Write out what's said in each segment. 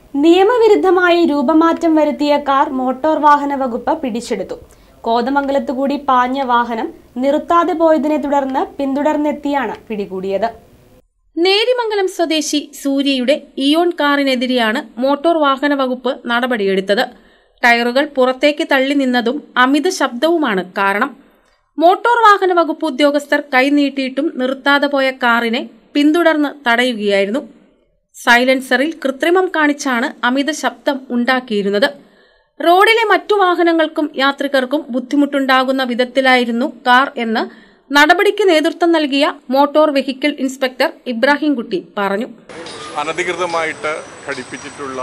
നിയമവിരുദ്ധമായി രൂപമാറ്റം വരുത്തിയ കാർ മോട്ടോർ വാഹന വകുപ്പ് പിടിച്ചെടുത്തു കോതമംഗലത്തുകൂടി പാഞ്ഞ വാഹനം നിർത്താതെ പോയതിനെ തുടർന്ന് പിന്തുടർന്നെത്തിയാണ് പിടികൂടിയത് നേരിമംഗലം സ്വദേശി സൂര്യയുടെ ഇയോൺ കാറിനെതിരെയാണ് മോട്ടോർ വാഹന വകുപ്പ് നടപടിയെടുത്തത് ടയറുകൾ പുറത്തേക്ക് തള്ളി നിന്നതും അമിത ശബ്ദവുമാണ് കാരണം മോട്ടോർ വാഹന വകുപ്പ് ഉദ്യോഗസ്ഥർ കൈനീട്ടിയിട്ടും നിർത്താതെ പോയ കാറിനെ പിന്തുടർന്ന് തടയുകയായിരുന്നു സൈലൻസറിൽ കൃത്രിമം കാണിച്ചാണ് അമിത ശബ്ദം ഉണ്ടാക്കിയിരുന്നത് റോഡിലെ മറ്റു വാഹനങ്ങൾക്കും യാത്രികർക്കും ബുദ്ധിമുട്ടുണ്ടാകുന്ന വിധത്തിലായിരുന്നു കാർ എന്ന് നടപടിക്ക് നേതൃത്വം നൽകിയ മോട്ടോർ വെഹിക്കിൾ ഇൻസ്പെക്ടർ ഇബ്രാഹിംകുട്ടി പറഞ്ഞു അനധികൃതമായിട്ട് ഘടിപ്പിച്ചിട്ടുള്ള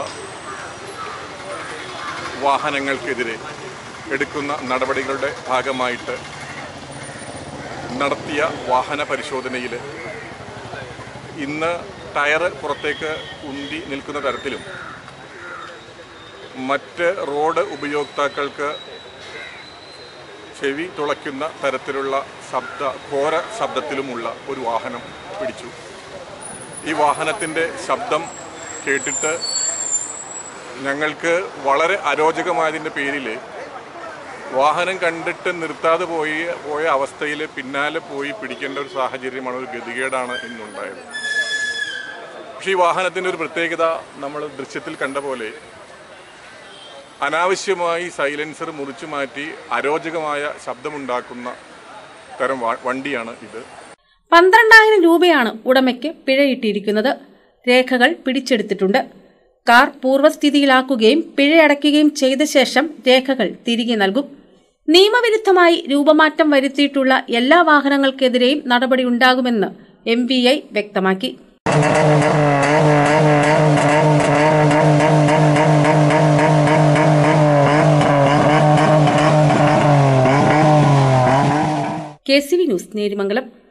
വാഹനങ്ങൾക്കെതിരെ എടുക്കുന്ന നടപടികളുടെ ഭാഗമായിട്ട് നടത്തിയ വാഹന പരിശോധനയിൽ ഇന്ന് ടയറ് പുറത്തേക്ക് ഉന്തി നിൽക്കുന്ന തരത്തിലും മറ്റ് റോഡ് ഉപയോക്താക്കൾക്ക് ചെവി തുളയ്ക്കുന്ന തരത്തിലുള്ള ശബ്ദ ഘോര ശബ്ദത്തിലുമുള്ള ഒരു വാഹനം പിടിച്ചു ഈ വാഹനത്തിൻ്റെ ശബ്ദം കേട്ടിട്ട് ഞങ്ങൾക്ക് വളരെ അരോചകമായതിൻ്റെ പേരിൽ വാഹനം കണ്ടിട്ട് നിർത്താതെ പോയി പോയ അവസ്ഥയിൽ പിന്നാലെ പോയി പിടിക്കേണ്ട ഒരു സാഹചര്യമാണ് ഒരു ഗതികേടാണ് ഇന്നുണ്ടായത് പക്ഷേ ഈ വാഹനത്തിൻ്റെ ഒരു പ്രത്യേകത നമ്മൾ ദൃശ്യത്തിൽ കണ്ട പോലെ അനാവശ്യമായി സൈലൻസർ മുറിച്ചു മാറ്റി അരോചകമായ ശബ്ദമുണ്ടാക്കുന്ന തരം വ- വണ്ടിയാണ് ഇത് പന്ത്രണ്ടായിരം രൂപയാണ് ഉടമയ്ക്ക് പിഴയിട്ടിരിക്കുന്നത് രേഖകൾ പിടിച്ചെടുത്തിട്ടുണ്ട് കാർ പൂർവ്വസ്ഥിതിയിലാക്കുകയും പിഴയടയ്ക്കുകയും ചെയ്ത ശേഷം രേഖകൾ തിരികെ നൽകും നിയമവിരുദ്ധമായി രൂപമാറ്റം വരുത്തിയിട്ടുള്ള എല്ലാ വാഹനങ്ങൾക്കെതിരെയും നടപടിയുണ്ടാകുമെന്ന് എം വി ഐ വ്യക്തമാക്കി K C V news Nerimangalam